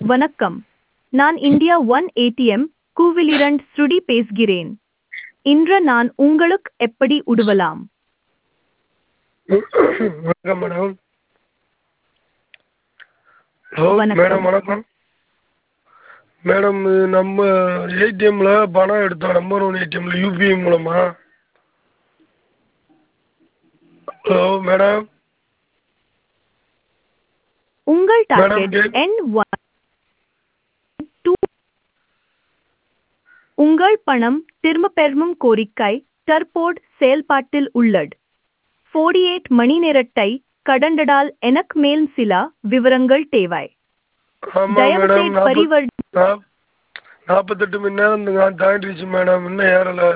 வணக்கம் நான் India one ATM கூவிலிரண்ட் ஸ்ருடி பேசுகிறேன் இன்று நான் உங்களுக்கு எப்படி உதவலாம் வணக்கம் மேடம் ஹலோ வணக்கம். மேடம் வணக்கம் மேடம் இது நம்ம ஏடிஎம்ல பணம் எடுத்தோம் நம்பர் ஒன் ஏடிஎம்ல யூபிஐ மூலமா ஹலோ மேடம் உங்கள் Madam, டார்கெட் get- எண் ஒன் டூ உங்கள் பணம் திரும்பப் பெறும் கோரிக்கை தற்போது செயல்பாட்டில் உள்ளது 48 மணி நேரத்தை கடந்ததால் எனக்கு மேல் சில விவரங்கள் தேவை ஆமாம் தயவுசெய்து மேடம் நாற்பத் பரிவர்த்தனை நாப்- நாற்பத்தெட்டு மணி நேரம் நான் தாண்டிடுச்சு மேடம் இன்னும் ஏறலை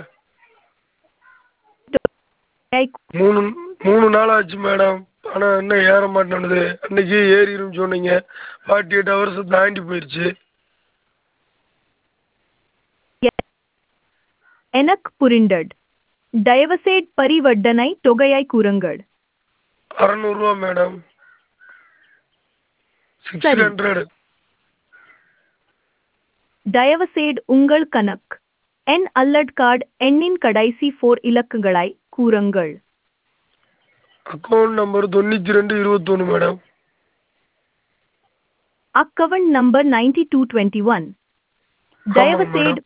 மூணு மூணு நாள் ஆச்சு மேடம் பணம் இன்னும் ஏற மாட்டேனுது அன்னைக்கு ஏறிடும் சொன்னீங்க ஃபார்ட்டி எயிட் ஹவர்ஸ் தாண்டி போயிடுச்சு எனக்கு புரிந்தது தயவுசெய்து பரிவர்த்தனை தொகையை கூறுங்கள் அறநூறுவா மேடம் சிக்ஸ் சரி. ஹண்ட்ரட் தயவுசெய்து உங்கள் கணக்கு என் அல்லட் கார்டு எண்ணின் கடைசி ஃபோர் இலக்குகளை கூறுங்கள் அக்கௌண்ட் நம்பர் தொண்ணூற்றி ரெண்டு இருபத்தொன்று madam account number ninety two twenty one தயவுசெய்து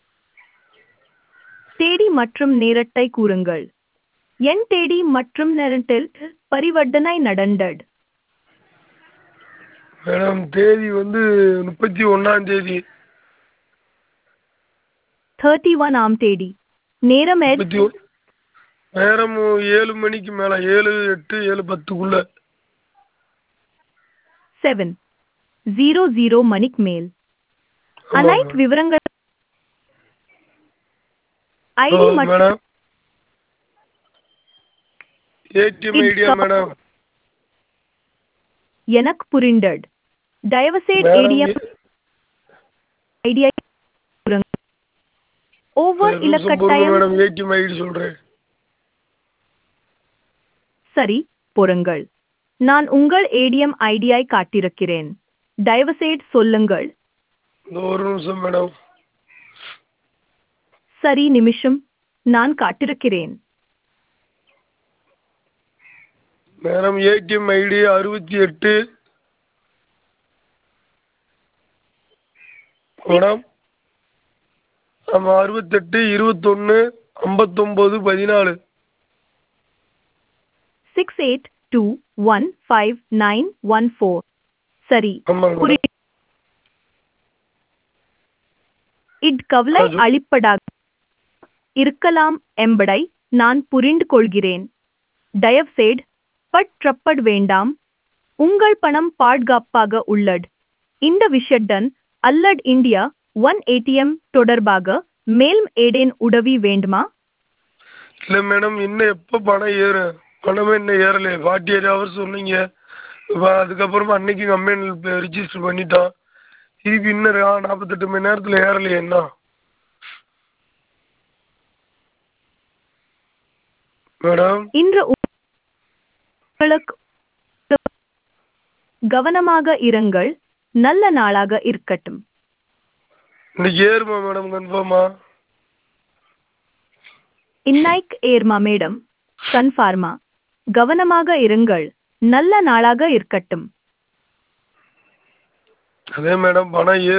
தேதி மற்றும் நேரத்தை கூறுங்கள் என் தேதி மற்றும் நேரத்தில் பரிவர்த்தனை நடந்தது மேடம் தேதி வந்து முப்பத்தி ஒன்றாம் தேதி தேர்ட்டி ஒன் ஆம் தேதி நேரம் எட் முப்பத்தி ஒ- நேரம் ஏழு மணிக்கு மேலே ஏழு எட்டு ஏழு பத்துக்குள்ள செவன் ஜீரோ ஜீரோ மணிக்கு மேல் ஆமாம் அனைத்து மேடம். விவரங்கள் ஓ, ஐடி மற்றும் madam ATM It's idea co- madam எனக்கு புரிந்தது தயவுசெய்து மேடம் ஏடிஎம் ஐடியா கூறுங்கள் ஒவ்வொரு ஒரு நிமிஷம் பொறுங்க இலக்கட்டையும் மேடம் ஏடிஎம் ஐடி சொல்கிறேன் சரி பொறுங்கள் நான் உங்கள் ஏடிஎம் ஐடியை காட்டியிருக்கிறேன் தயவுசெய்து சொல்லுங்கள் இந்த ஒரு நிமிஷம் மேடம் சரி நிமிஷம் நான் காட்டிருக்கிறேன் மேடம் ஏடிஎம் ஐடி அறுபத்தி எட்டு மேடம் ஆமாம் அறுபத்தெட்டு இருபத்தொன்று ஐம்பத்தொம்போது பதினாலு six eight two one five nine one four சரி ஆமாங்க புரி மேடம் இக்கவலை அது- அளிப்பதாக இருக்கலாம் என்பதை நான் புரிந்து கொள்கிறேன் தயவுசெய்து பற்றப்பட வேண்டாம் உங்கள் பணம் பாதுகாப்பாக உள்ளது இந்த விஷயத்துடன் அல்லட் இந்தியா ஒன் ஏடிஎம் தொடர்பாக மேலும் ஏதேன் உதவி வேண்டுமா இல்லை மேடம் இன்னும் எப்போ பணம் ஏறும் பணமே இன்னும் ஏறலையே ஃபார்ட்டி எயிட் ஹவர்ஸ் சொன்னீங்க இப்போ அதுக்கப்புறமா அன்னைக்கு கம்பெனியில் ரிஜிஸ்டர் பண்ணிட்டோம் இதுக்கு இன்னும் ரா- நாற்பத்தெட்டு மணி நேரத்தில் ஏறலையே என்ன மேடம் இன்று உங்களுக்கு கவனமாக இருங்கள் நல்ல நாளாக இருக்கட்டும் இன்னைக்கு ஏறுமா மேடம் கன்ஃபார்மா இன்னைக்கு ஏர்மா மேடம் கன்ஃபார்மா கவனமாக இருங்கள் நல்ல நாளாக இருக்கட்டும் அதே மேடம் பணம் ஏறு